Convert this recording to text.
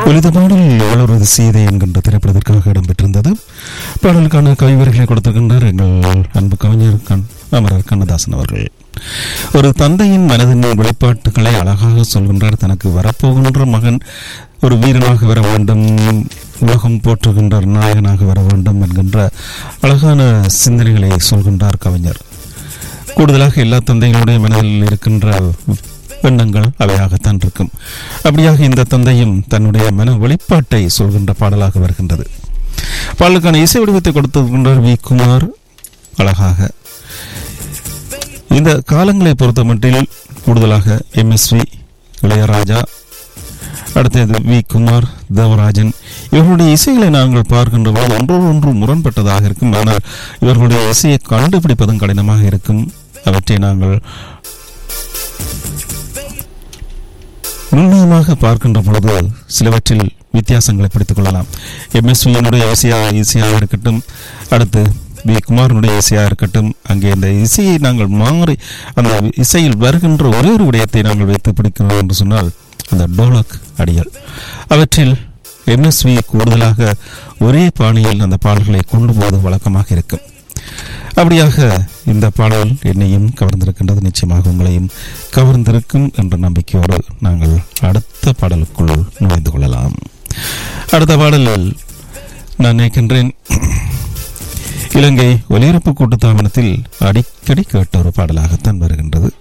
ஒலித பாடல் எவ்வளவு சீதை என்கின்ற திரைப்படத்திற்காக இடம்பெற்றிருந்தது பாடலுக்கான கவிவர்களை கொடுத்திருக்கின்றார் எங்கள் அன்பு கவிஞர் கண் அமரர் கண்ணதாசன் அவர்கள் ஒரு தந்தையின் மனதின் வெளிப்பாட்டுகளை அழகாக சொல்கின்றார் தனக்கு வரப்போகின்ற மகன் ஒரு வீரனாக வர வேண்டும் உலகம் போற்றுகின்ற நாயகனாக வர வேண்டும் என்கின்ற அழகான சிந்தனைகளை சொல்கின்றார் கவிஞர் கூடுதலாக எல்லா தந்தைகளுடைய மனதில் இருக்கின்ற எண்ணங்கள் அவையாகத்தான் இருக்கும் அப்படியாக இந்த தந்தையும் தன்னுடைய மன வெளிப்பாட்டை சொல்கின்ற பாடலாக வருகின்றது பாடலுக்கான இசை வடிவத்தை கொடுத்திருக்கின்றார் வி குமார் அழகாக இந்த காலங்களை பொறுத்த மட்டில் கூடுதலாக எம்எஸ்வி இளையராஜா அடுத்தது வி குமார் தேவராஜன் இவர்களுடைய இசைகளை நாங்கள் பார்க்கின்ற போது ஒன்றோடு ஒன்று முரண்பட்டதாக இருக்கும் ஆனால் இவர்களுடைய இசையை கண்டுபிடிப்பதும் கடினமாக இருக்கும் அவற்றை நாங்கள் நுண்ணியமாக பார்க்கின்ற பொழுது சிலவற்றில் வித்தியாசங்களை பிடித்துக் கொள்ளலாம் எம்எஸ்வியினுடைய இசையாக இசையாக இருக்கட்டும் அடுத்து வி குமாரனுடைய இசையாக இருக்கட்டும் அங்கே அந்த இசையை நாங்கள் மாறி அந்த இசையில் வருகின்ற ஒரே ஒரு விடயத்தை நாங்கள் வைத்து பிடிக்கிறோம் என்று சொன்னால் அந்த டோலக் அடிகள் அவற்றில் எம்எஸ்வி கூடுதலாக ஒரே பாணியில் அந்த பாடல்களை கொண்டு போவது வழக்கமாக இருக்கும் அப்படியாக இந்த பாடல் என்னையும் கவர்ந்திருக்கின்றது நிச்சயமாக உங்களையும் கவர்ந்திருக்கும் என்ற நம்பிக்கையோடு நாங்கள் அடுத்த பாடலுக்குள் நுழைந்து கொள்ளலாம் அடுத்த பாடலில் நான் நினைக்கின்றேன் இலங்கை ஒலிபரப்பு கூட்டுத்தாபனத்தில் அடிக்கடி கேட்ட ஒரு பாடலாகத்தான் வருகின்றது